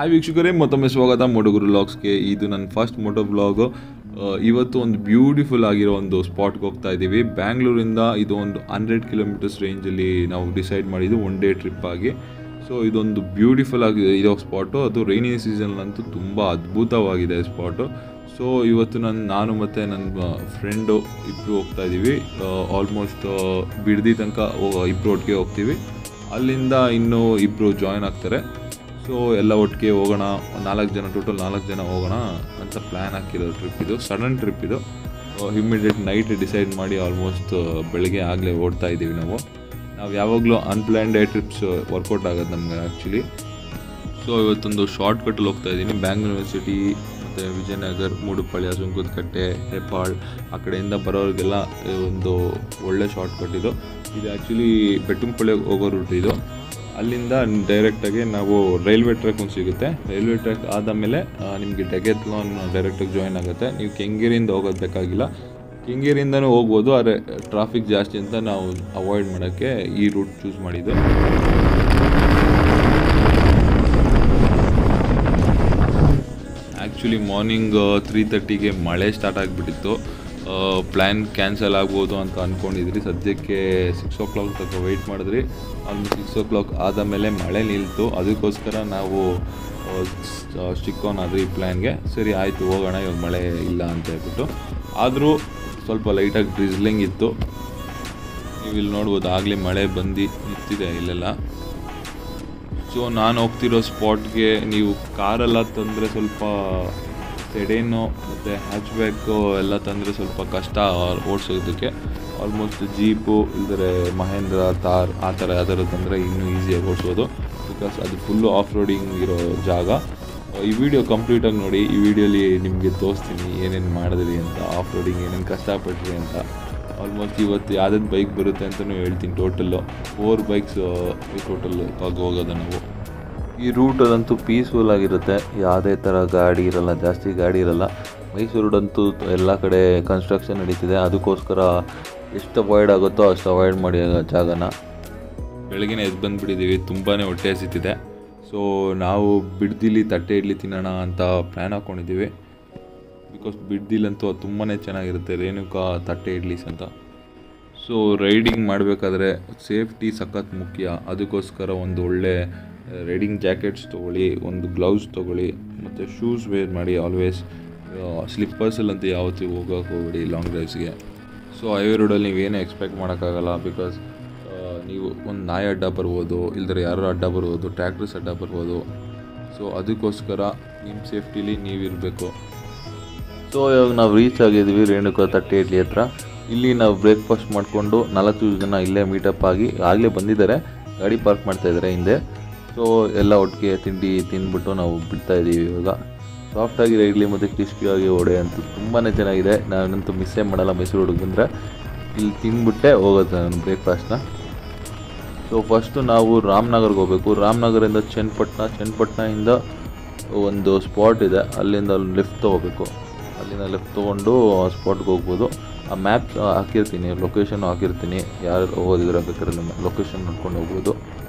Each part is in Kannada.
ಹಾಯ್ ವೀಕ್ಷಕರೇ ಮತ್ತೊಮ್ಮೆ ಸ್ವಾಗತ ಮೋಟೋಗುರು ವ್ಲಾಗ್ಸ್ಗೆ ಇದು ನನ್ನ ಫಸ್ಟ್ ಮೋಟೋ ವ್ಲಾಗು ಇವತ್ತು ಒಂದು ಬ್ಯೂಟಿಫುಲ್ ಆಗಿರೋ ಒಂದು ಸ್ಪಾಟ್ಗೆ ಹೋಗ್ತಾ ಇದ್ದೀವಿ ಬ್ಯಾಂಗ್ಳೂರಿಂದ ಇದು ಒಂದು ಹಂಡ್ರೆಡ್ ಕಿಲೋಮೀಟರ್ಸ್ ರೇಂಜಲ್ಲಿ ನಾವು ಡಿಸೈಡ್ ಮಾಡಿದ್ದು ಒನ್ ಡೇ ಟ್ರಿಪ್ ಆಗಿ ಸೊ ಇದೊಂದು ಬ್ಯೂಟಿಫುಲ್ ಆಗಿ ಇರೋ ಸ್ಪಾಟು ಅದು ರೈನಿ ಸೀಸನ್ನಂತೂ ತುಂಬ ಅದ್ಭುತವಾಗಿದೆ ಸ್ಪಾಟು ಸೊ ಇವತ್ತು ನಾನು ನಾನು ಮತ್ತು ನನ್ನ ಫ್ರೆಂಡು ಇಬ್ಬರು ಹೋಗ್ತಾ ಇದ್ದೀವಿ ಆಲ್ಮೋಸ್ಟ್ ಬಿಡ್ದಿ ತನಕ ಇಬ್ಬರು ಒಟ್ಟಿಗೆ ಹೋಗ್ತೀವಿ ಅಲ್ಲಿಂದ ಇನ್ನೂ ಇಬ್ಬರು ಜಾಯ್ನ್ ಆಗ್ತಾರೆ ಸೊ ಎಲ್ಲ ಒಟ್ಟಿಗೆ ಹೋಗೋಣ ನಾಲ್ಕು ಜನ ಟೋಟಲ್ ನಾಲ್ಕು ಜನ ಹೋಗೋಣ ಅಂತ ಪ್ಲ್ಯಾನ್ ಹಾಕಿರೋ ಟ್ರಿಪ್ ಇದು ಸಡನ್ ಟ್ರಿಪ್ ಇದು ಇಮ್ಮಿಡಿಯೇಟ್ ನೈಟ್ ಡಿಸೈಡ್ ಮಾಡಿ ಆಲ್ಮೋಸ್ಟ್ ಬೆಳಗ್ಗೆ ಆಗಲೇ ಓಡ್ತಾ ಇದ್ದೀವಿ ನಾವು ನಾವು ಯಾವಾಗಲೂ ಅನ್ಪ್ಲ್ಯಾನ್ಡ್ ಟ್ರಿಪ್ಸ್ ವರ್ಕೌಟ್ ಆಗೋದು ನಮ್ಗೆ ಆ್ಯಕ್ಚುಲಿ ಸೊ ಇವತ್ತೊಂದು ಶಾರ್ಟ್ ಕಟ್ಟಲ್ಲಿ ಹೋಗ್ತಾ ಇದ್ದೀನಿ ಬ್ಯಾಂಗ್ಳೂರ್ ಯೂನಿವರ್ಸಿಟಿ ಮತ್ತು ವಿಜಯನಗರ್ ಮೂಡುಪಾಳ್ಯ ಸುಂಕದಕಟ್ಟೆ ಹೆಬ್ಬಾಳ್ ಆ ಕಡೆಯಿಂದ ಬರೋರಿಗೆಲ್ಲ ಒಂದು ಒಳ್ಳೆ ಶಾರ್ಟ್ ಕಟ್ ಇದು ಇದು ಆ್ಯಕ್ಚುಲಿ ಬೆಟ್ಟಂಪಳ್ಳಿಗೆ ಹೋಗೋ ರೂಟ್ ಇದು ಅಲ್ಲಿಂದ ಡೈರೆಕ್ಟಾಗಿ ನಾವು ರೈಲ್ವೆ ಟ್ರ್ಯಾಕ್ ಒಂದು ಸಿಗುತ್ತೆ ರೈಲ್ವೆ ಟ್ರ್ಯಾಕ್ ಆದಮೇಲೆ ನಿಮಗೆ ಡೆಗೆತ್ಲಾನ್ ಡೈರೆಕ್ಟಾಗಿ ಜಾಯಿನ್ ಆಗುತ್ತೆ ನೀವು ಕೆಂಗೇರಿಯಿಂದ ಹೋಗೋದು ಬೇಕಾಗಿಲ್ಲ ಕೆಂಗೇರಿಯಿಂದನೂ ಹೋಗ್ಬೋದು ಆದರೆ ಟ್ರಾಫಿಕ್ ಜಾಸ್ತಿ ಅಂತ ನಾವು ಅವಾಯ್ಡ್ ಮಾಡೋಕ್ಕೆ ಈ ರೂಟ್ ಚೂಸ್ ಮಾಡಿದ್ದು ಆ್ಯಕ್ಚುಲಿ ಮಾರ್ನಿಂಗ್ ತ್ರೀ ತರ್ಟಿಗೆ ಮಳೆ ಸ್ಟಾರ್ಟ್ ಆಗಿಬಿಟ್ಟಿತ್ತು ಪ್ಲ್ಯಾನ್ ಕ್ಯಾನ್ಸಲ್ ಆಗ್ಬೋದು ಅಂತ ಅಂದ್ಕೊಂಡಿದ್ರಿ ಸದ್ಯಕ್ಕೆ ಸಿಕ್ಸ್ ಓ ಕ್ಲಾಕ್ ತನಕ ವೆಯ್ಟ್ ಮಾಡಿದ್ರಿ ಆಲ್ಮೋಸ್ಟ್ ಸಿಕ್ಸ್ ಓ ಕ್ಲಾಕ್ ಆದ ಮೇಲೆ ಮಳೆ ನಿಲ್ತು ಅದಕ್ಕೋಸ್ಕರ ನಾವು ಸ್ಟಿಕ್ ಆನ್ ಆದ್ರಿ ಈ ಪ್ಲ್ಯಾನ್ಗೆ ಸರಿ ಆಯಿತು ಹೋಗೋಣ ಇವಾಗ ಮಳೆ ಇಲ್ಲ ಅಂತ ಹೇಳ್ಬಿಟ್ಟು ಆದರೂ ಸ್ವಲ್ಪ ಲೈಟಾಗಿ ಡ್ರಿಸ್ಲಿಂಗ್ ಇತ್ತು ನೀವು ಇಲ್ಲಿ ನೋಡ್ಬೋದು ಆಗಲೇ ಮಳೆ ಬಂದು ನಿಂತಿದೆ ಇಲ್ಲೆಲ್ಲ ಸೊ ನಾನು ಹೋಗ್ತಿರೋ ಸ್ಪಾಟ್ಗೆ ನೀವು ಕಾರೆಲ್ಲ ತಂದರೆ ಸ್ವಲ್ಪ ಸೆಡೇನು ಮತ್ತು ಹ್ಯಾಚ್ಬ್ಯಾಕು ಎಲ್ಲ ತಂದರೆ ಸ್ವಲ್ಪ ಕಷ್ಟ ಓಡಿಸೋದಕ್ಕೆ ಆಲ್ಮೋಸ್ಟ್ ಜೀಪು ಇಲ್ದರೆ ಮಹೇಂದ್ರ ತಾರ್ ಆ ಥರ ಯಾವ್ದಾದ್ರು ತಂದರೆ ಇನ್ನೂ ಈಸಿಯಾಗಿ ಓಡಿಸೋದು ಬಿಕಾಸ್ ಅದು ಫುಲ್ಲು ಆಫ್ ರೋಡಿಂಗ್ ಇರೋ ಜಾಗ ಈ ವಿಡಿಯೋ ಕಂಪ್ಲೀಟಾಗಿ ನೋಡಿ ಈ ವಿಡಿಯೋಲಿ ನಿಮಗೆ ತೋರಿಸ್ತೀನಿ ಏನೇನು ಮಾಡಿದ್ರಿ ಅಂತ ಆಫ್ ರೋಡಿಂಗ್ ಏನೇನು ಕಷ್ಟಪಟ್ರಿ ಅಂತ ಆಲ್ಮೋಸ್ಟ್ ಇವತ್ತು ಯಾವ್ದಾದ್ರು ಬೈಕ್ ಬರುತ್ತೆ ಅಂತಲೂ ಹೇಳ್ತೀನಿ ಟೋಟಲ್ಲು ಫೋರ್ ಬೈಕ್ಸ್ ಟೋಟಲ್ ಆಗಿ ಹೋಗೋದು ನಾವು ಈ ರೂಟಲ್ಲಂತೂ ಪೀಸ್ಫುಲ್ ಆಗಿರುತ್ತೆ ಯಾವುದೇ ಥರ ಗಾಡಿ ಇರಲ್ಲ ಜಾಸ್ತಿ ಗಾಡಿ ಇರಲ್ಲ ಮೈಸೂರದಂತೂ ಎಲ್ಲ ಕಡೆ ಕನ್ಸ್ಟ್ರಕ್ಷನ್ ನಡೀತಿದೆ ಅದಕ್ಕೋಸ್ಕರ ಎಷ್ಟು ಅವಾಯ್ಡ್ ಆಗುತ್ತೋ ಅಷ್ಟು ಅವಾಯ್ಡ್ ಮಾಡಿ ಆ ಜಾಗನ ಬೆಳಗ್ಗೆ ಎದ್ದು ಬಂದುಬಿಟ್ಟಿದ್ದೀವಿ ತುಂಬಾ ಹೊಟ್ಟೆ ಹಸಿತಿದೆ ಸೊ ನಾವು ಬಿಡ್ದಿಲಿ ತಟ್ಟೆ ಇಡ್ಲಿ ತಿನ್ನೋಣ ಅಂತ ಪ್ಲ್ಯಾನ್ ಹಾಕ್ಕೊಂಡಿದ್ದೀವಿ ಬಿಕಾಸ್ ಬಿಡ್ದಿಲಂತೂ ತುಂಬಾ ಚೆನ್ನಾಗಿರುತ್ತೆ ರೇಣುಕಾ ತಟ್ಟೆ ಇಡ್ಲಿಸ್ ಅಂತ ಸೊ ರೈಡಿಂಗ್ ಮಾಡಬೇಕಾದ್ರೆ ಸೇಫ್ಟಿ ಸಖತ್ ಮುಖ್ಯ ಅದಕ್ಕೋಸ್ಕರ ಒಂದು ಒಳ್ಳೆ ರೈಡಿಂಗ್ ಜಾಕೆಟ್ಸ್ ತೊಗೊಳ್ಳಿ ಒಂದು ಗ್ಲೌಸ್ ತೊಗೊಳ್ಳಿ ಮತ್ತು ಶೂಸ್ ವೇರ್ ಮಾಡಿ ಆಲ್ವೇಸ್ ಸ್ಲಿಪ್ಪರ್ಸಲ್ಲಂತೂ ಯಾವತ್ತೂ ಹೋಗೋಕೆ ಹೋಗ್ಬೇಡಿ ಲಾಂಗ್ ಡ್ರೈವ್ಸ್ಗೆ ಸೊ ಹೈವೇ ರೋಡಲ್ಲಿ ನೀವೇನು ಎಕ್ಸ್ಪೆಕ್ಟ್ ಮಾಡೋಕ್ಕಾಗಲ್ಲ ಬಿಕಾಸ್ ನೀವು ಒಂದು ನಾಯಿ ಅಡ್ಡ ಬರ್ಬೋದು ಇಲ್ದರೆ ಯಾರೋ ಅಡ್ಡ ಬರ್ಬೋದು ಟ್ರ್ಯಾಕ್ಟರ್ಸ್ ಅಡ್ಡ ಬರ್ಬೋದು ಸೊ ಅದಕ್ಕೋಸ್ಕರ ನಿಮ್ಮ ಸೇಫ್ಟಿಲಿ ನೀವಿರಬೇಕು ಸೊ ಇವಾಗ ನಾವು ರೀಚ್ ಆಗಿದ್ವಿ ರೇಣುಕಾ ತಟ್ಟೆ ಇಡ್ಲಿ ಹತ್ರ ಇಲ್ಲಿ ನಾವು ಬ್ರೇಕ್ಫಾಸ್ಟ್ ಮಾಡಿಕೊಂಡು ನಾಲ್ಕು ಜನ ಇಲ್ಲೇ ಮೀಟಪ್ ಆಗಿ ಆಗಲೇ ಬಂದಿದ್ದಾರೆ ಗಾಡಿ ಪಾರ್ಕ್ ಮಾಡ್ತಾ ಇದ್ದಾರೆ ಹಿಂದೆ ಸೊ ಎಲ್ಲ ಒಟ್ಟಿಗೆ ತಿಂಡಿ ತಿಂದ್ಬಿಟ್ಟು ನಾವು ಬಿಡ್ತಾ ಇದ್ದೀವಿ ಇವಾಗ ಸಾಫ್ಟಾಗಿರೋ ಇಡ್ಲಿ ಮತ್ತು ಕ್ರಿಸ್ಪಿಯಾಗಿ ವಡೆ ಅಂತೂ ತುಂಬಾ ಚೆನ್ನಾಗಿದೆ ನಾನಂತೂ ಮಿಸ್ಸೇ ಮಾಡಲ್ಲ ಮೈಸೂರು ಹುಡುಗ ಬಂದರೆ ಇಲ್ಲಿ ತಿಂದ್ಬಿಟ್ಟೆ ಹೋಗೋದು ನಾನು ಬ್ರೇಕ್ಫಾಸ್ಟ್ನ ಸೊ ಫಸ್ಟು ನಾವು ರಾಮನಗರ್ಗೆ ಹೋಗಬೇಕು ರಾಮನಗರದಿಂದ ಚನ್ನಪಟ್ಟಣ ಚನ್ನಪಟ್ಟಣದಿಂದ ಒಂದು ಸ್ಪಾಟ್ ಇದೆ ಅಲ್ಲಿಂದ ಲಿಫ್ಟ್ ತೊಗೋಬೇಕು ಅಲ್ಲಿಂದ ಲೆಫ್ಟ್ ತೊಗೊಂಡು ಆ ಸ್ಪಾಟ್ಗೆ ಹೋಗ್ಬೋದು ಆ ಮ್ಯಾಪ್ ಹಾಕಿರ್ತೀನಿ ಲೊಕೇಶನ್ ಹಾಕಿರ್ತೀನಿ ಯಾರು ಹೋಗೋದಿದ್ರೆ ಬೇಕಾದ್ರೆ ಲೊಕೇಶನ್ ನೋಡ್ಕೊಂಡು ಹೋಗ್ಬೋದು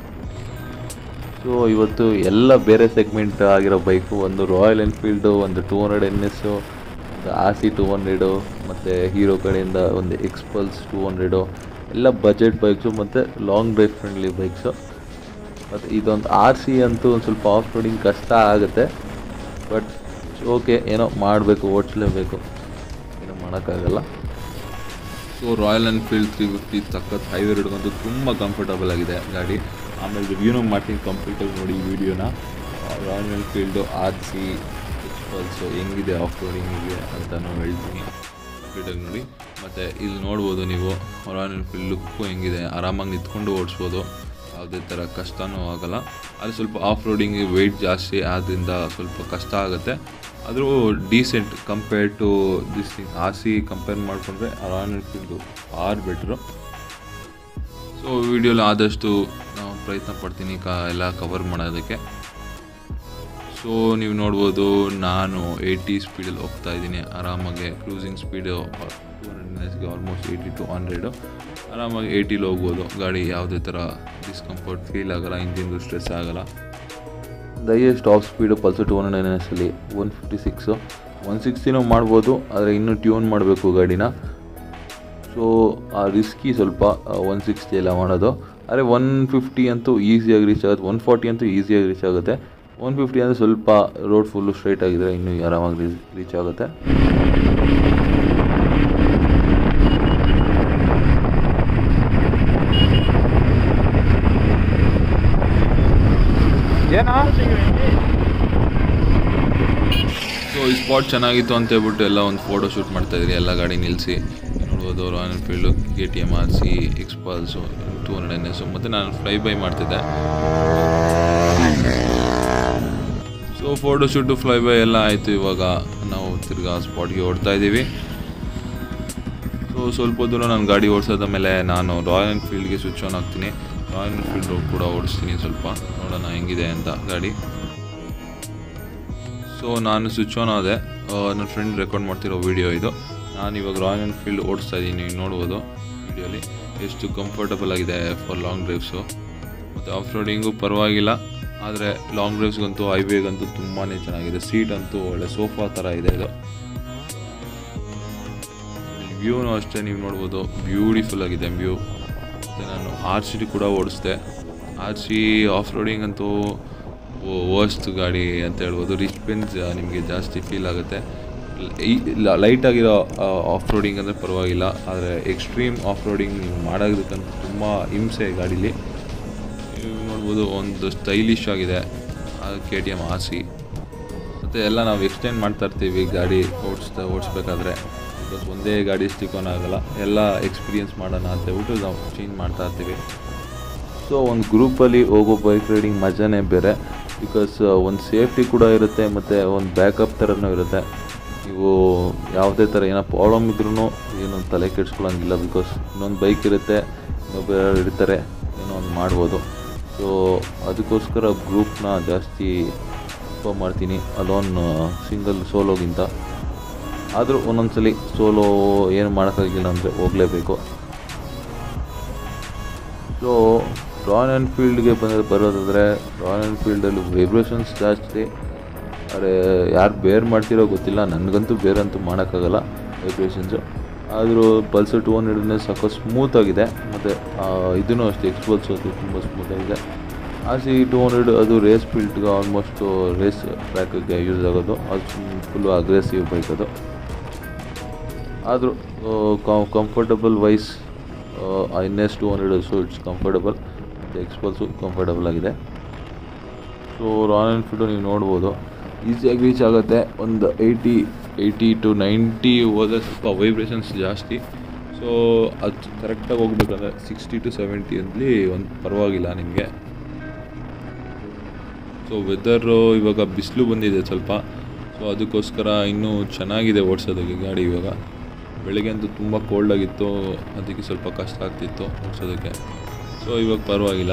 ಸೊ ಇವತ್ತು ಎಲ್ಲ ಬೇರೆ ಸೆಗ್ಮೆಂಟ್ ಆಗಿರೋ ಬೈಕು ಒಂದು ರಾಯಲ್ ಎನ್ಫೀಲ್ಡು ಒಂದು ಟೂ ಹಂಡ್ರೆಡ್ ಎನ್ ಎಸ್ಸು ಒಂದು ಆರ್ ಸಿ ಟೂ ಹಂಡ್ರೆಡು ಮತ್ತು ಹೀರೋ ಕಡೆಯಿಂದ ಒಂದು ಎಕ್ಸ್ಪಲ್ಸ್ ಟೂ ಹಂಡ್ರೆಡು ಎಲ್ಲ ಬಜೆಟ್ ಬೈಕ್ಸು ಮತ್ತು ಲಾಂಗ್ ಡ್ರೈವ್ ಫ್ರೆಂಡ್ಲಿ ಬೈಕ್ಸು ಮತ್ತು ಇದೊಂದು ಆರ್ ಸಿ ಅಂತೂ ಒಂದು ಸ್ವಲ್ಪ ಆಫ್ ರೋಡಿಂಗ್ ಕಷ್ಟ ಆಗುತ್ತೆ ಬಟ್ ಓಕೆ ಏನೋ ಮಾಡಬೇಕು ಓಡಿಸ್ಲೇಬೇಕು ಏನೋ ಮಾಡೋಕ್ಕಾಗಲ್ಲ so Royal Enfield three fifty ಸಖತ್ ಹೈವೇ ರೋಡ್ಗಂತೂ ತುಂಬ ಕಂಫರ್ಟಬಲ್ ಆಗಿದೆ ಗಾಡಿ ಆಮೇಲೆ ರಿವ್ಯೂನು ಮಾಡ್ತೀನಿ ಕಂಪ್ಲೀಟಾಗಿ ನೋಡಿ ಈ ವಿಡಿಯೋನ Royal Enfield R C Xpulse ಹೆಂಗಿದೆ ಆಫ್ ರೋಡಿಂಗಿಗೆ ಅಂತಲೂ ಹೇಳ್ತೀನಿ ಕಂಪ್ಲೀಟಾಗಿ ನೋಡಿ ಮತ್ತು ಇಲ್ಲಿ ನೋಡ್ಬೋದು ನೀವು ರಾಯಲ್ ಎನ್ಫೀಲ್ಡ್ ಲುಕ್ಕು ಹೆಂಗಿದೆ ಆರಾಮಾಗಿ ನಿಂತ್ಕೊಂಡು ಓಡಿಸ್ಬೋದು ಯಾವುದೇ ಥರ ಕಷ್ಟನೂ ಆಗೋಲ್ಲ ಅದು ಸ್ವಲ್ಪ ಆಫ್ ರೋಡಿಂಗ್ ವೆಯ್ಟ್ ಜಾಸ್ತಿ ಆದ್ದರಿಂದ ಸ್ವಲ್ಪ ಕಷ್ಟ ಆಗುತ್ತೆ ಆದರೂ decent compare to this thing R C compare ಮಾಡಿಕೊಂಡ್ರೆ Royal Enfield R better so ವಿಡಿಯೋಲಿ ಆದಷ್ಟು ನಾವು ಪ್ರಯತ್ನ ಪಡ್ತೀನಿ ಕ ಎಲ್ಲ ಕವರ್ ಮಾಡೋದಕ್ಕೆ ಸೊ ನೀವು ನೋಡ್ಬೋದು ನಾನು ಏಯ್ಟಿ ಸ್ಪೀಡಲ್ಲಿ ಹೋಗ್ತಾ ಇದ್ದೀನಿ ಆರಾಮಾಗಿ ಕ್ರೂಸಿಂಗ್ ಸ್ಪೀಡು ಟೂ ಹಂಡ್ರೆಡ್ಗೆ ಆಲ್ಮೋಸ್ಟ್ ಏಯ್ಟಿ ಟು ಹಂಡ್ರೆಡು ಆರಾಮಾಗಿ ಏಯ್ಟಿಲಿ ಹೋಗ್ಬೋದು ಗಾಡಿ ಯಾವುದೇ ಥರ ಡಿಸ್ಕಂಫರ್ಟ್ ಫೀಲ್ ಆಗೋಲ್ಲ ಇಂಜಿನ್ದು ಸ್ಟ್ರೆಸ್ ಆಗೋಲ್ಲ ಒಂದು highest of speed Pulsar two one nine ಎಸ್ಸಲ್ಲಿ ಒನ್ ಫಿಫ್ಟಿ ಸಿಕ್ಸು ಒನ್ ಸಿಕ್ಸ್ಟಿನೂ ಮಾಡ್ಬೋದು ಆದರೆ ಇನ್ನೂ ಟ್ಯೂನ್ ಮಾಡಬೇಕು ಗಾಡಿನ ಸೊ ಆ ರಿಸ್ಕಿ ಸ್ವಲ್ಪ ಒನ್ ಸಿಕ್ಸ್ಟಿ ಎಲ್ಲ ಮಾಡೋದು ಆದರೆ ಒನ್ ಫಿಫ್ಟಿ ಅಂತೂ ಈಸಿಯಾಗಿ ರೀಚ್ ಆಗುತ್ತೆ ಒನ್ ಫಾರ್ಟಿ ಅಂತೂ ಈಸಿಯಾಗಿ ರೀಚ್ ಆಗುತ್ತೆ ಒನ್ ಫಿಫ್ಟಿ ಅಂದರೆ ಸ್ವಲ್ಪ ರೋಡ್ ಫುಲ್ಲು ಸ್ಟ್ರೈಟ್ ಆಗಿದ್ರೆ ಇನ್ನೂ ಆರಾಮಾಗಿ ರೀಚ್ ಆಗುತ್ತೆ ಏನಾ ಸೊ ಈ ಸ್ಪಾಟ್ ಚೆನ್ನಾಗಿತ್ತು ಅಂತ ಹೇಳ್ಬಿಟ್ಟು ಎಲ್ಲ ಒಂದು ಫೋಟೋ ಶೂಟ್ ಮಾಡ್ತಾ ಇದ್ರಿ ಎಲ್ಲ ಗಾಡಿ ನಿಲ್ಲಿಸಿ ನೋಡ್ಬೋದು Royal Enfield K T M R C Xpulse two hundred N S ಮತ್ತು ನಾನು ಫ್ಲೈ ಬೈ ಮಾಡ್ತಿದ್ದೆ so photo shoot fly by ಎಲ್ಲ ಆಯಿತು ಇವಾಗ ನಾವು ತಿರ್ಗಾ ಸ್ಪಾಟ್ಗೆ ಓಡ್ತಾ ಇದ್ದೀವಿ ಸೊ ಸ್ವಲ್ಪ ದೂರ ನಾನು ಗಾಡಿ ಓಡಿಸೋದ ಮೇಲೆ ನಾನು ರಾಯಲ್ ಎನ್ಫೀಲ್ಡ್ಗೆ ಸ್ವಿಚ್ ಆನ್ ಆಗ್ತೀನಿ ರಾಯಲ್ ಎನ್ಫೀಲ್ಡ್ ಕೂಡ ಓಡಿಸ್ತೀನಿ ಸ್ವಲ್ಪ ನೋಡೋಣ ಹೆಂಗಿದೆ ಅಂತ ಗಾಡಿ ಸೊ ನಾನು ಸ್ವಿಚ್ ಆನ್ ಆದೆ ನನ್ನ ಫ್ರೆಂಡ್ ರೆಕಾರ್ಡ್ ಮಾಡ್ತಿರೋ ವಿಡಿಯೋ ಇದು ನಾನು ಇವಾಗ ರಾಯಲ್ ಎನ್ಫೀಲ್ಡ್ ಓಡಿಸ್ತಾ ಇದ್ದೀನಿ ನೀವು ನೋಡ್ಬೋದು ವಿಡಿಯೋಲಿ ಎಷ್ಟು ಕಂಫರ್ಟಬಲ್ ಆಗಿದೆ ಫಾರ್ ಲಾಂಗ್ ಡ್ರೈವ್ಸು ಮತ್ತು ಆಫ್ ರೋಡಿಂಗು ಪರವಾಗಿಲ್ಲ ಆದರೆ ಲಾಂಗ್ ಡ್ರೈವ್ಸ್ಗಂತೂ ಹೈವೇಗಂತೂ ತುಂಬಾ ಚೆನ್ನಾಗಿದೆ ಸೀಟ್ ಅಂತೂ ಒಳ್ಳೆ ಸೋಫಾ ಥರ ಇದೆ ಇದು ವ್ಯೂನು ಅಷ್ಟೇ ನೀವು ನೋಡ್ಬೋದು ಬ್ಯೂಟಿಫುಲ್ ಆಗಿದೆ ವ್ಯೂ ಮತ್ತು ನಾನು ಆರ್ ಸಿ ಕೂಡ ಓಡಿಸ್ದೆ ಆರ್ ಸಿ ಆಫ್ ರೋಡಿಂಗ್ ಅಂತೂ ವರ್ಸ್ಟ್ ಗಾಡಿ ಅಂತ ಹೇಳ್ಬೋದು ರಿಚ್ ಪೆನ್ಸ್ ನಿಮಗೆ ಜಾಸ್ತಿ ಫೀಲ್ ಆಗುತ್ತೆ ಲೈಟ್ ಆಗಿರೋ ಆಫ್ ರೋಡಿಂಗ್ ಅಂದರೆ ಪರವಾಗಿಲ್ಲ ಆದರೆ ಎಕ್ಸ್ಟ್ರೀಮ್ ಆಫ್ ರೋಡಿಂಗ್ ನೀವು ಮಾಡೋದಕ್ಕಂತ ತುಂಬ ಹಿಂಸೆ ಗಾಡೀಲಿ ನೀವು ನೋಡ್ಬೋದು ಒಂದು ಸ್ಟೈಲಿಶ್ ಆಗಿದೆ K T M R C ಮತ್ತು ಎಲ್ಲ ನಾವು ಎಕ್ಸ್ಟೆಂಡ್ ಮಾಡ್ತಾ ಇರ್ತೀವಿ ಗಾಡಿ ಓಡಿಸ್ತಾ ಓಡಿಸ್ಬೇಕಾದ್ರೆ ಬಿಕಾಸ್ ಒಂದೇ ಗಾಡಿ ಸ್ಟಿಕ್ ಆನ್ ಆಗಲ್ಲ ಎಲ್ಲ ಎಕ್ಸ್ಪೀರಿಯನ್ಸ್ ಮಾಡೋಣ ಅಂತ ಹೇಳ್ಬಿಟ್ಟು ನಾವು ಚೇಂಜ್ ಮಾಡ್ತಾ ಇರ್ತೀವಿ ಸೊ ಒಂದು ಗ್ರೂಪಲ್ಲಿ ಹೋಗೋ ಬೈಕ್ ರೈಡಿಂಗ್ ಮಜಾನೇ ಬೇರೆ ಬಿಕಾಸ್ ಒಂದು ಸೇಫ್ಟಿ ಕೂಡ ಇರುತ್ತೆ ಮತ್ತು ಒಂದು ಬ್ಯಾಕಪ್ ಥರನೂ ಇರುತ್ತೆ ನೀವು ಯಾವುದೇ ಥರ ಏನೋ ಪ್ರಾಬ್ಲಮ್ ಇದ್ರೂ ಏನು ತಲೆ ಕೆಡ್ಸ್ಕೊಳ್ಳೋಂಗಿಲ್ಲ ಬಿಕಾಸ್ ಇನ್ನೊಂದು ಬೈಕ್ ಇರುತ್ತೆ ಇನ್ನೊಬ್ಬ ಯಾರು ಇರ್ತಾರೆ ಏನೋ ಒಂದು ಮಾಡ್ಬೋದು ಸೊ ಅದಕ್ಕೋಸ್ಕರ ಗ್ರೂಪ್ನ ಜಾಸ್ತಿ ಪ್ರಿಫರ್ ಮಾಡ್ತೀನಿ ಅಲೋನ್ ಸಿಂಗಲ್ ಸೋಲೋಗಿಂತ ಆದರೂ ಒಂದೊಂದ್ಸಲಿ ಸೋಲೋ ಏನು ಮಾಡೋಕ್ಕಾಗಿಲ್ಲ ಅಂದರೆ ಹೋಗಲೇಬೇಕು ಸೊ ರಾಯಲ್ ಎನ್ಫೀಲ್ಡ್ಗೆ ಬಂದ ಬರೋದಾದರೆ ರಾಯಲ್ ಎನ್ಫೀಲ್ಡಲ್ಲಿ ವೈಬ್ರೇಷನ್ಸ್ ಜಾಸ್ತಿ ಆದರೆ ಯಾರು ಬೇರ್ ಮಾಡ್ತಿರೋ ಗೊತ್ತಿಲ್ಲ ನನಗಂತೂ ಬೇರಂತೂ ಮಾಡೋಕ್ಕಾಗಲ್ಲ ವೈಬ್ರೇಷನ್ಸು ಆದರೂ ಪಲ್ಸರ್ ಟು ಹಂಡ್ರೆಡ್ನೇ ಸಾಕೋ ಸ್ಮೂತಾಗಿದೆ ಮತ್ತು ಇದೂ ಅಷ್ಟೇ ಎಕ್ಸ್ಪಲ್ಸು ಅದು ತುಂಬ ಸ್ಮೂತಾಗಿದೆ ಆರ್ ಸಿ ಟು ಹಂಡ್ರೆಡ್ ಅದು ರೇಸ್ ಫೀಲ್ಡ್ಗೆ ಆಲ್ಮೋಸ್ಟು ರೇಸ್ ಟ್ರ್ಯಾಕಿಗೆ ಯೂಸ್ ಆಗೋದು ಅದು ಫುಲ್ಲು ಅಗ್ರೆಸಿವ್ ಬೈಕ್ ಅದು ಆದರೂ comfortable wise N S two hundred so it's comfortable ಮತ್ತು ಎಕ್ಸ್ಪಲ್ಸು ಕಂಫರ್ಟಬಲ್ ಆಗಿದೆ ಸೊ ರಾಯಲ್ ಎನ್ಫೀಲ್ಡು ನೀವು ನೋಡ್ಬೋದು ಈಸಿಯಾಗಿ ರೀಚ್ ಆಗುತ್ತೆ ಒಂದು ಏಯ್ಟಿ ಏಯ್ಟಿ ಟು ನೈಂಟಿ ಹೋದರೆ ಸ್ವಲ್ಪ ವೈಬ್ರೇಷನ್ಸ್ ಜಾಸ್ತಿ ಸೊ ಅದು ಕರೆಕ್ಟಾಗಿ ಹೋಗ್ಬೇಕಂದ್ರೆ ಸಿಕ್ಸ್ಟಿ ಟು ಸೆವೆಂಟಿ ಅಂತಲಿ ಒಂದು ಪರವಾಗಿಲ್ಲ ನಿಮಗೆ ಸೊ ವೆದರು ಇವಾಗ ಬಿಸಿಲು ಬಂದಿದೆ ಸ್ವಲ್ಪ ಸೊ ಅದಕ್ಕೋಸ್ಕರ ಇನ್ನೂ ಚೆನ್ನಾಗಿದೆ ಓಡಿಸೋದಕ್ಕೆ ಗಾಡಿ ಇವಾಗ ಬೆಳಗ್ಗೆ ಅಂತೂ ತುಂಬ ಕೋಲ್ಡ್ ಆಗಿತ್ತು ಅದಕ್ಕೆ ಸ್ವಲ್ಪ ಕಷ್ಟ ಆಗ್ತಿತ್ತು ಓಡಿಸೋದಕ್ಕೆ ಸೊ ಇವಾಗ ಪರವಾಗಿಲ್ಲ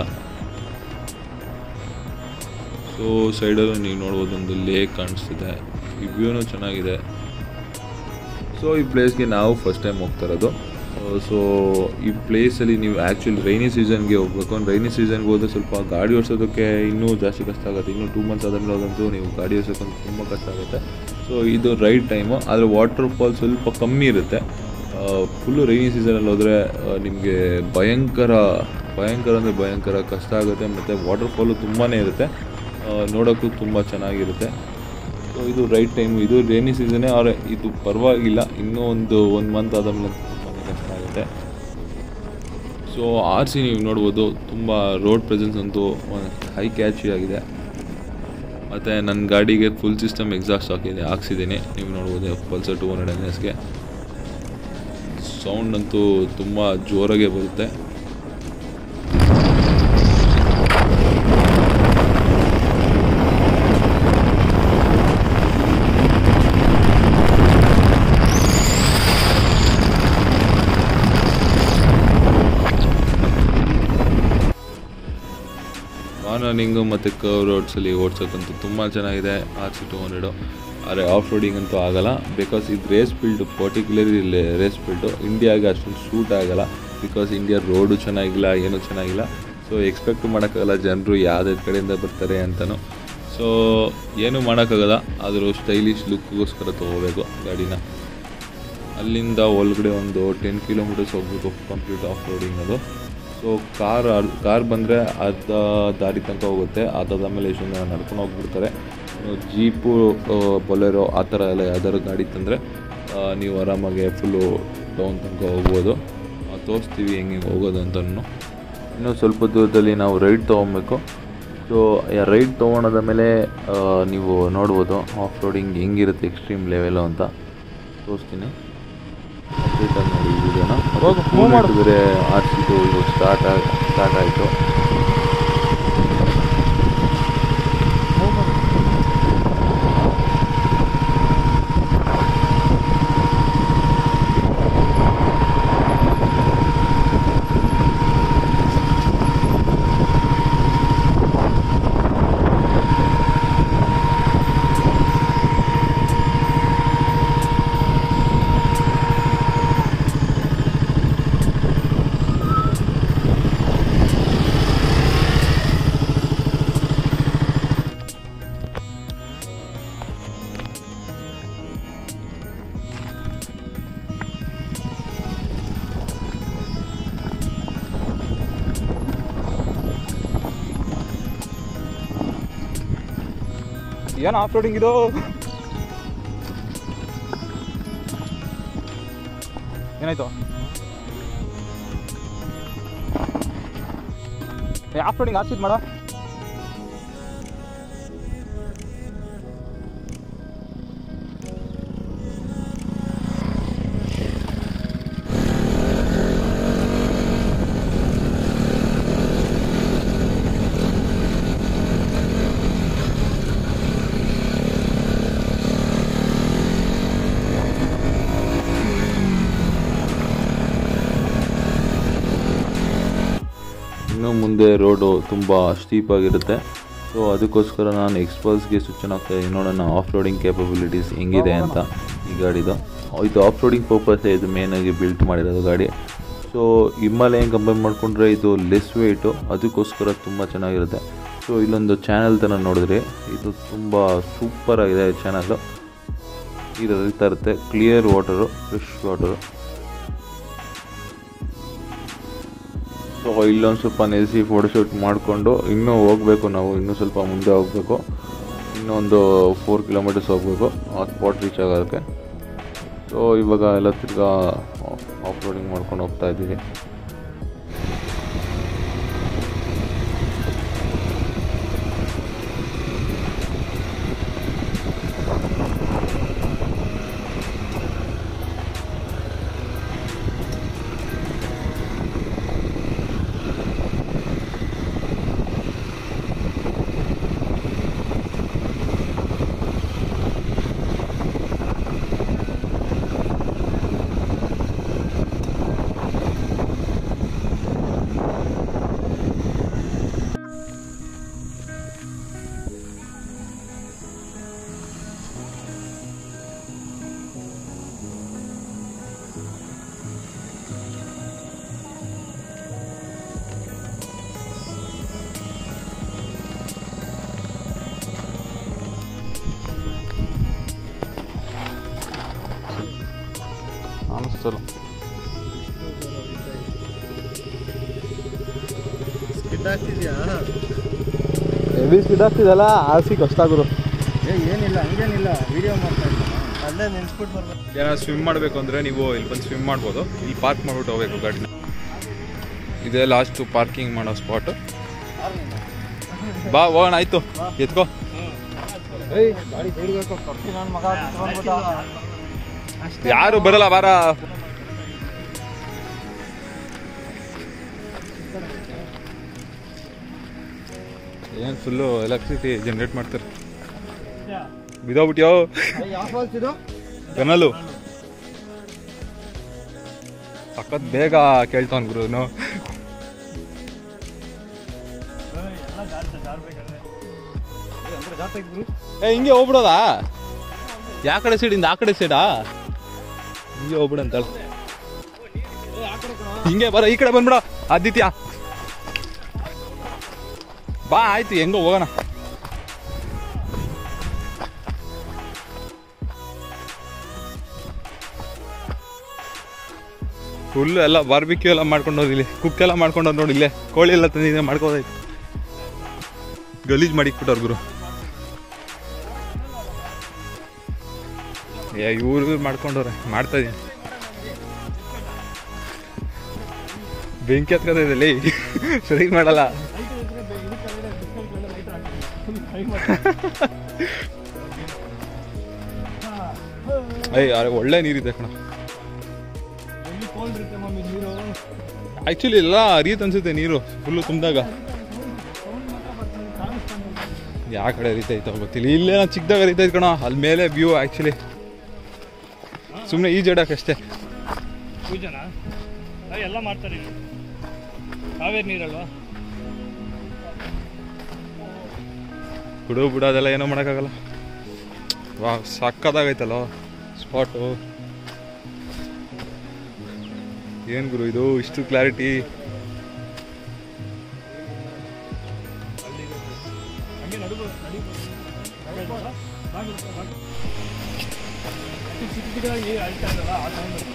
ಸೊ ಸೈಡಲ್ಲೂ ನೀವು ನೋಡ್ಬೋದು ಒಂದು ಲೇಕ್ ಕಾಣಿಸ್ತಿದೆ ಈ ವ್ಯೂನು ಚೆನ್ನಾಗಿದೆ ಸೊ ಈ ಪ್ಲೇಸ್ಗೆ ನಾವು ಫಸ್ಟ್ ಟೈಮ್ ಹೋಗ್ತಾ ಇರೋದು ಸೊ ಈ ಪ್ಲೇಸಲ್ಲಿ ನೀವು ಆ್ಯಕ್ಚುಲಿ ರೈನಿ ಸೀಸನ್ಗೆ ಹೋಗ್ಬೇಕು ರೈನಿ ಸೀಸನ್ಗೆ ಹೋದರೆ ಸ್ವಲ್ಪ ಗಾಡಿ ಓಡಿಸೋದಕ್ಕೆ ಇನ್ನೂ ಜಾಸ್ತಿ ಕಷ್ಟ ಆಗುತ್ತೆ ಇನ್ನೂ ಟೂ ಮಂತ್ಸ್ ಆದಮೇಲೆ ಹೋದಂತೂ ನೀವು ಗಾಡಿ ಓಡಿಸೋಕ್ಕಂತೂ ತುಂಬ ಕಷ್ಟ ಆಗುತ್ತೆ ಸೊ ಇದು ರೈಟ್ ಟೈಮು ಆದರೆ ವಾಟರ್ ಫಾಲ್ ಸ್ವಲ್ಪ ಕಮ್ಮಿ ಇರುತ್ತೆ ಫುಲ್ಲು ರೈನಿ ಸೀಸನಲ್ಲಿ ಹೋದರೆ ನಿಮಗೆ ಭಯಂಕರ ಭಯಂಕರ ಅಂದರೆ ಭಯಂಕರ ಕಷ್ಟ ಆಗುತ್ತೆ ಮತ್ತು ವಾಟರ್ ಫಾಲು ತುಂಬಾ ಇರುತ್ತೆ ನೋಡೋಕ್ಕೂ ತುಂಬ ಚೆನ್ನಾಗಿರುತ್ತೆ ಸೊ ಇದು ರೈಟ್ ಟೈಮ್ ಇದು ರೈನಿ ಸೀಸನ್ನೇ ಆದರೆ ಇದು ಪರವಾಗಿಲ್ಲ ಇನ್ನೂ ಒಂದು ಒಂದು ಮಂತ್ ಆದಮೇಲೆ ತುಂಬಾ ಕಷ್ಟ ಆಗುತ್ತೆ ಸೊ ಆರ್ ಸಿ ನೀವು ನೋಡ್ಬೋದು ತುಂಬ ರೋಡ್ ಪ್ರೆಸೆನ್ಸ್ ಅಂತೂ ಹೈ ಕ್ಯಾಚಿ ಆಗಿದೆ ಮತ್ತು ನನ್ನ ಗಾಡಿಗೆ ಫುಲ್ ಸಿಸ್ಟಮ್ ಎಕ್ಸಾಸ್ಟ್ ಹಾಕಿದೆ ಹಾಕ್ಸಿದ್ದೀನಿ ನೀವು ನೋಡ್ಬೋದು ಪಲ್ಸರ್ ಟು ಹಂಡ್ರೆಡ್ ಎನ್ ಎಸ್ಗೆ ಸೌಂಡ್ ಅಂತೂ ತುಂಬ ಜೋರಾಗೆ ಬರುತ್ತೆ ಕಾರ್ನರಿಂಗು ಮತ್ತು ಕರ್ವ್ ರೋಡ್ಸಲ್ಲಿ ಓಡ್ಸೋಕ್ಕಂತೂ ತುಂಬ ಚೆನ್ನಾಗಿದೆ ಆರ್ ಸಿ ಟು ಹಂಡ್ರೆಡು ಆದರೆ ಆಫ್ ರೋಡಿಂಗ್ ಅಂತೂ ಆಗಲ್ಲ ಬಿಕಾಸ್ ಇದು ರೇಸ್ ಫೀಲ್ಡು ಪರ್ಟಿಕ್ಯುಲರ್ಲಿ ಇಲ್ಲಿ ರೇಸ್ ಫೀಲ್ಡು ಇಂಡಿಯಾಗೆ ಅಷ್ಟೊಂದು ಸೂಟ್ ಆಗಲ್ಲ ಬಿಕಾಸ್ ಇಂಡಿಯಾ ರೋಡು ಚೆನ್ನಾಗಿಲ್ಲ ಏನೂ ಚೆನ್ನಾಗಿಲ್ಲ ಸೊ ಎಕ್ಸ್ಪೆಕ್ಟ್ ಮಾಡೋಕ್ಕಾಗಲ್ಲ ಜನರು ಯಾವುದೇ ಕಡೆಯಿಂದ ಬರ್ತಾರೆ ಅಂತಲೂ ಸೊ ಏನು ಮಾಡೋಕ್ಕಾಗಲ್ಲ ಆದರೂ ಸ್ಟೈಲಿಶ್ ಲುಕ್ಗೋಸ್ಕರ ತೊಗೋಬೇಕು ಗಾಡಿನ ಅಲ್ಲಿಂದ ಒಳಗಡೆ ಒಂದು ಟೆನ್ ಕಿಲೋಮೀಟರ್ಸ್ ಹೋಗ್ಬೇಕು ಕಂಪ್ಲೀಟ್ ಆಫ್ ರೋಡಿಂಗ್ ಅದು ಸೊ ಕಾರ್ ಕಾರ್ ಬಂದರೆ ಅರ್ಧ ದಾರಿ ತನಕ ಹೋಗುತ್ತೆ ಅದಾದಮೇಲೆ ಎಷ್ಟೊಂದು ಜನ ನಡ್ಕೊಂಡು ಹೋಗ್ಬಿಡ್ತಾರೆ ಇನ್ನು ಜೀಪು ಬೊಲೆರೋ ಆ ಥರ ಎಲ್ಲ ಯಾವ್ದಾದ್ರು ಗಾಡಿ ತಂದರೆ ನೀವು ಆರಾಮಾಗಿ ಫುಲ್ಲು ಡೌನ್ ತನಕ ಹೋಗ್ಬೋದು ಆ, ತೋರಿಸ್ತೀವಿ ಹೆಂಗೆ ಹೋಗೋದು ಅಂತನೂ ಇನ್ನು ಸ್ವಲ್ಪ ದೂರದಲ್ಲಿ ನಾವು ರೈಡ್ ತೊಗೊಬೇಕು ಸೊ ರೈಡ್ ತೊಗೊಳೋದ ಮೇಲೆ ಆ, ನೀವು ನೋಡ್ಬೋದು ಆಫ್ ರೋಡಿಂಗ್ ಹೆಂಗಿರುತ್ತೆ ಎಕ್ಸ್ಟ್ರೀಮ್ ಲೆವೆಲು ಅಂತ ತೋರಿಸ್ತೀನಿ ಅಪ್ಡೇಟಾಗಿ ನೋಡಿ ಈ ವಿಡಿಯೋನ ಹೋಗು, move ಮಾಡು. ಬೇರೆ ಆರ್ಸಿದು ಇದು ಸ್ಟಾರ್ಟ್ ಆಗಿ ಸ್ಟಾರ್ಟ್ ಆಯಿತು ಏನು ಆಫ್ ರೋಡಿಂಗ್ ಇದು ಏನಾಯ್ತು ಆಫ್ ರೋಡಿಂಗ್ ಆರ್ಸಿದ್ ಮಾಡ ಇನ್ನು ಮುಂದೆ ರೋಡು ತುಂಬ ಸ್ಟೀಪಾಗಿರುತ್ತೆ ಸೊ ಅದಕ್ಕೋಸ್ಕರ ನಾನು ಎಕ್ಸ್ಪಲ್ಸ್ಗೆ ಸ್ವಿಚ್ ಆಗ್ತಾ ಇದ್ದೀನಿ ನೋಡೋಣ ಆಫ್ ರೋಡಿಂಗ್ ಕೇಪಬಿಲಿಟೀಸ್ ಹೆಂಗಿದೆ ಅಂತ ಈ ಗಾಡಿದು ಇದು ಆಫ್ ರೋಡಿಂಗ್ ಪರ್ಪಸ್ ಇದು ಮೇನಾಗಿ ಬಿಲ್ಟ್ ಮಾಡಿರೋದು ಗಾಡಿ ಸೊ ಹಿಮಾಲಯನ್ ಕಂಪೇರ್ ಮಾಡಿಕೊಂಡ್ರೆ ಇದು ಲೆಸ್ ವೆಯ್ಟು ಅದಕ್ಕೋಸ್ಕರ ತುಂಬ ಚೆನ್ನಾಗಿರುತ್ತೆ ಸೊ ಇಲ್ಲೊಂದು ಚಾನಲ್ ಥರ ನೋಡಿದ್ರಿ ಇದು ತುಂಬ ಸೂಪರಾಗಿದೆ ಚಾನಲ್ಲು ಇದು ಹರಿತಾ ಇರುತ್ತೆ clear water fresh water so ಇಲ್ಲೊಂದು ಸ್ವಲ್ಪ ನಿಲ್ಲಿಸಿ ಫೋಟೋಶೂಟ್ ಮಾಡಿಕೊಂಡು ಇನ್ನೂ ಹೋಗಬೇಕು ನಾವು ಇನ್ನೂ ಸ್ವಲ್ಪ ಮುಂದೆ ಹೋಗಬೇಕು ಇನ್ನೊಂದು ಫೋರ್ ಕಿಲೋಮೀಟರ್ಸ್ ಹೋಗಬೇಕು ಆ ಸ್ಪಾಟ್ ರೀಚ್ ಆಗೋದಕ್ಕೆ ಸೊ ಇವಾಗ ಎಲ್ಲ ತಿರ್ಗಾ ಆಫ್ ರೋಡಿಂಗ್ ಮಾಡ್ಕೊಂಡು ಹೋಗ್ತಾ ಇದ್ದೀವಿ ಅನಿಸ್ತಲ್ಲ ಸ್ಕಿಡ್ ಆಗ್ತಿದ್ಯಾ ಹೆವಿ ಸ್ಪೀಡ್ ಆಗ್ತಿದಲ್ಲ ಆರ್ಸಿ ಕಷ್ಟ ಗುರು ಏ ಏನಿಲ್ಲ ಹಂಗೇನಿಲ್ಲ ವಿಡಿಯೋ ಮಾಡ್ತಾ ಇದ್ದ ಅಲ್ಲೇ ನಿಲ್ಸ್ಬಿಟ್ಟು ಬರ್ಬೇಕು ಏನಾದ್ರು ಸ್ವಿಮ್ ಮಾಡಬೇಕು ಅಂದರೆ ನೀವು ಇಲ್ಲಿ ಬಂದು ಸ್ವಿಮ್ ಮಾಡ್ಬೋದು ಇಲ್ಲಿ ಪಾರ್ಕ್ ಮಾಡ್ಬಿಟ್ಟು ಹೋಗ್ಬೇಕು ಗಾಡಿನ ಇದೇ ಲಾಸ್ಟು ಪಾರ್ಕಿಂಗ್ ಮಾಡೋ ಸ್ಪಾಟ್ ಬಾ ಹೋಗೋಣ ಆಯ್ತು ಎತ್ಕೋ ಗಾಡಿ ಬಿಡ್ಬೇಕು ಕಪ್ಪಿ ನನ್ನ ಮಗ ಕಿತ್ಕೊಂಡ್ಬಿಟ್ಟ. ಯಾರು ಬರಲ್ಲ ಬಾರ ಏನು ಫುಲ್ಲು ಎಲೆಕ್ಟ್ರಿಸಿಟಿ ಜನ್ರೇಟ್ ಮಾಡ್ತಾರೆ ಬಿದೋಗ್ಬಿಟ್ಯೋ ಯಾವ ಫಾಲ್ಸ್ ಇದು ಕನಲು ಸಖತ್ ಬೇಗ ಕೇಳ್ತಾವನ್ ಗುರುನು ಏ ಹಿಂಗೆ ಹೋಗ್ಬಿಡೋದಾ ಯಾ ಕಡೆ ಸೈಡಿಂದ ಆ ಕಡೆ ಸೈಡಾ ಹಿಂಗೆ ಹೋಗ್ಬಿಡಂತಳ ಹಿಂಗೆ ಬರ ಈ ಕಡೆ ಬಂದ್ಬಿಡ ಆದಿತ್ಯ ಬಾ ಆಯ್ತು ಹೆಂಗೋ ಹೋಗೋಣ ಫುಲ್ ಎಲ್ಲ ಬಾರ್ಬಿಕ್ಯೂ ಎಲ್ಲ ಮಾಡ್ಕೊಂಡವ್ರು ಇಲ್ಲಿ ಕುಕ್ ಎಲ್ಲ ಮಾಡ್ಕೊಂಡವ್ರು ನೋಡಿ ಇಲ್ಲೇ ಕೋಳಿ ಎಲ್ಲ ತಂದಿದೆ ಮಾಡ್ಕೋದಾಯ್ತು ಗಲೀಜ್ ಮಾಡಿಕ್ಬಿಟ್ಟವ್ರು ಗುರು ಏ ಇವ್ರು ಇವ್ರು ಮಾಡ್ಕೊಂಡವ್ರೆ ಮಾಡ್ತಾ ಇದೀನಿ ಬೆಂಕಿ ಹತ್ಕೋತಾ ಲೇ ಸರಿ ಮಾಡಲ್ಲ ಅಯ್ಯ ಅರೆ ಒಳ್ಳೆ ನೀರಿದೆ ಕಣ ಆ್ಯಕ್ಚುಲಿ ಎಲ್ಲ ಹರಿಯುತ್ತೆ ಅನ್ಸುತ್ತೆ ನೀರು ಫುಲ್ಲು ತುಂಬಿದಾಗ ಯಾವ ಕಡೆ ಹರಿತೈತೋ ಗೊತ್ತಿಲ್ಲ ಇಲ್ಲೇ ನಾನು ಚಿಕ್ಕದಾಗ ಹರಿತೈತೆ ಕಣ ಅಲ್ಲಿ ಮೇಲೆ ವ್ಯೂ ಆ್ಯಕ್ಚುಲಿ ಸುಮ್ಮನೆ ಈ ಅಷ್ಟೇ ಪೂಜನ ಎಲ್ಲ ಮಾಡ್ತಾರೆ ಇಲ್ಲಿ ಕಾವೇರಿ ನೀರಲ್ವಾ ಬಿಡು ಬಿಡು ಅದೆಲ್ಲ ಏನೋ ಮಾಡೋಕ್ಕಾಗಲ್ಲ ವಾ ಸಕ್ಕದಾಗೈತಲ್ಲ ಸ್ಪಾಟು ಏನು ಗುರು ಇದು ಇಷ್ಟು ಕ್ಲಾರಿಟಿ ಹಂಗೆ ನಡುಗು ಚಿಕ್ಕ ಚಿಕ್ಕದಾಗಿ ನೀರು ಹರಿತಾ ಇರಲ್ಲ ಆ ಟೈಮ್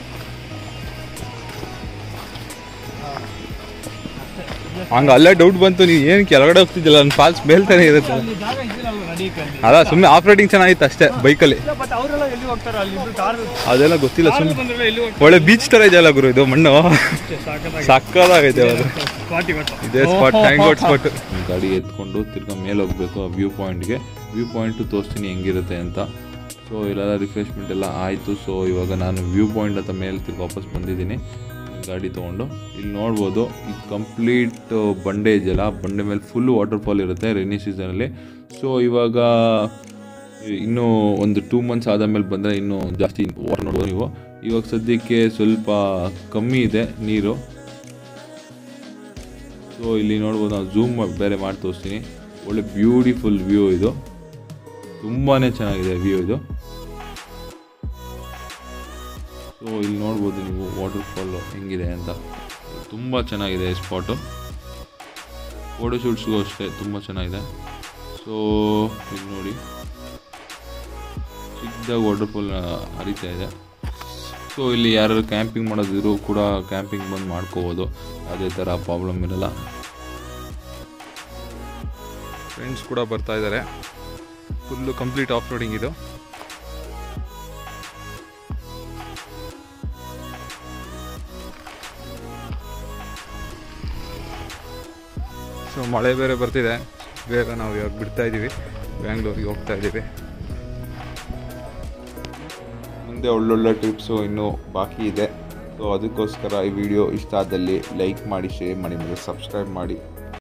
ಹಂಗೆ ಅಲ್ಲೇ ಡೌಟ್ ಬಂತು ನೀವು ಏನು ಕೆಳಗಡೆ ಹೋಗ್ತಿದ್ದಿಲ್ಲ ನನ್ನ ಫಾಲ್ಸ್ ಮೇಲ್ತಾನೆ ಇರುತ್ತೆ ಅಲ್ಲಿ ಜಾಗ ಇದ್ದಿರಲ್ವ ನಡಿಯಕ್ಕೆ ಅಲ್ಲಿ ಅದ ಸುಮ್ಮನೆ ಆಫ್ ರೈಡಿಂಗ್ ಚೆನ್ನಾಗಿತ್ತು ಅಷ್ಟೇ ಬೈಕಲ್ಲಿ ಬಟ್ ಅವರೆಲ್ಲ ಎಲ್ಲಿ ಹೋಗ್ತಾರೆ ಅಲ್ಲಿ ಇಬ್ರು ಕಾರ್ ಅದೆಲ್ಲ ಗೊತ್ತಿಲ್ಲ ಕಾರ್ ಸುಮ್ಮನೆ ಬಂದ್ರಲ್ಲ ಎಲ್ಲಿ ಹೋಗ್ತಾರೆ ಒಳ್ಳೆ ಬೀಚ್ ಥರ ಇದೆಯಲ್ಲ ಗುರು ಇದು ಮಣ್ಣು ಸಾಕತ್ತಾಗಿ ಸಕ್ಕದಾಗೈತೆ ಅದು ಸ್ಪಾಟಿ ಗೊತ್ತು ಇದೇ ಸ್ಪಾಟ್ ಹ್ಯಾಂಗ್ ಸ್ಪಾಟ್ ಗಾಡಿ ಎತ್ಕೊಂಡು ತಿರ್ಗಾ ಮೇಲೆ ಹೋಗಬೇಕು ಆ ವ್ಯೂ ಪಾಯಿಂಟ್ಗೆ ವ್ಯೂ ಪಾಯಿಂಟು ತೋರಿಸ್ತೀನಿ ಹೆಂಗಿರುತ್ತೆ ಅಂತ ಸೊ ಇಲ್ಲೆಲ್ಲ ರಿಫ್ರೆಶ್ಮೆಂಟ್ ಎಲ್ಲ ಆಯಿತು ಸೊ ಇವಾಗ ನಾನು ವ್ಯೂ ಪಾಯಿಂಟ್ ಅಂತ ಮೇಲೆ ತಿರ್ಗಿ ವಾಪಸ್ ಬಂದಿದ್ದೀನಿ ಗಾಡಿ ತೊಗೊಂಡು ಇಲ್ಲಿ ನೋಡ್ಬೋದು ಇದು ಕಂಪ್ಲೀಟ್ ಬಂಡೆ ಇದೆಯಲ್ಲ ಬಂಡೆ ಮೇಲೆ ಫುಲ್ ವಾಟರ್ ಫಾಲ್ ಇರುತ್ತೆ ರೈನಿ ಸೀಸನಲ್ಲಿ ಸೊ ಇವಾಗ ಇನ್ನೂ ಒಂದು ಟೂ ಮಂತ್ಸ್ ಆದಮೇಲೆ ಬಂದರೆ ಇನ್ನೂ ಜಾಸ್ತಿ ವಾಟರ್ ನೋಡ್ಬೋದು ನೀವು ಇವಾಗ ಸದ್ಯಕ್ಕೆ ಸ್ವಲ್ಪ ಕಮ್ಮಿ ಇದೆ ನೀರು ಸೊ ಇಲ್ಲಿ ನೋಡ್ಬೋದು ನಾವು ಝೂಮ್ ಬೇರೆ ಮಾಡಿ ತೋರಿಸ್ತೀನಿ ಒಳ್ಳೆ ಬ್ಯೂಟಿಫುಲ್ ವ್ಯೂ ಇದು ತುಂಬಾ ಚೆನ್ನಾಗಿದೆ ವ್ಯೂ ಇದು ಸೊ ಇಲ್ಲಿ ನೋಡ್ಬೋದು ನೀವು ವಾಟರ್ ಫಾಲು ಹೆಂಗಿದೆ ಅಂತ ತುಂಬ ಚೆನ್ನಾಗಿದೆ ಸ್ಪಾಟು ಫೋಟೋ ಶೂಟ್ಸ್ಗೂ ಅಷ್ಟೇ ತುಂಬ ಚೆನ್ನಾಗಿದೆ ಸೊ ಇಲ್ಲಿ ನೋಡಿ ಚಿಕ್ಕದಾಗಿ ವಾಟರ್ ಫಾಲ್ ಹರಿತಾ ಇದೆ ಸೊ ಇಲ್ಲಿ ಯಾರು ಕ್ಯಾಂಪಿಂಗ್ ಮಾಡೋದಿದ್ರು ಕೂಡ ಕ್ಯಾಂಪಿಂಗ್ ಬಂದು ಮಾಡ್ಕೋಬೋದು ಯಾವುದೇ ಥರ ಪ್ರಾಬ್ಲಮ್ ಇರಲ್ಲ ಫ್ರೆಂಡ್ಸ್ ಕೂಡ ಬರ್ತಾ ಇದ್ದಾರೆ ಫುಲ್ಲು ಕಂಪ್ಲೀಟ್ ಆಫ್ ರೋಡಿಂಗ್ ಇದು ಸೊ ಮಳೆ ಬೇರೆ ಬರ್ತಿದೆ ಬೇಗ ನಾವು ಇವಾಗ ಬಿಡ್ತಾ ಇದ್ದೀವಿ ಬ್ಯಾಂಗ್ಳೂರಿಗೆ ಹೋಗ್ತಾ ಇದ್ದೀವಿ ಮುಂದೆ ಒಳ್ಳೊಳ್ಳೆ ಟ್ರಿಪ್ಸು ಇನ್ನೂ ಬಾಕಿ ಇದೆ ಸೊ ಅದಕ್ಕೋಸ್ಕರ ಈ ವಿಡಿಯೋ ಇಷ್ಟ ಆದಲ್ಲಿ ಲೈಕ್ ಮಾಡಿ ಶೇರ್ ಮಾಡಿ ಮತ್ತು ಸಬ್ಸ್ಕ್ರೈಬ್ ಮಾಡಿ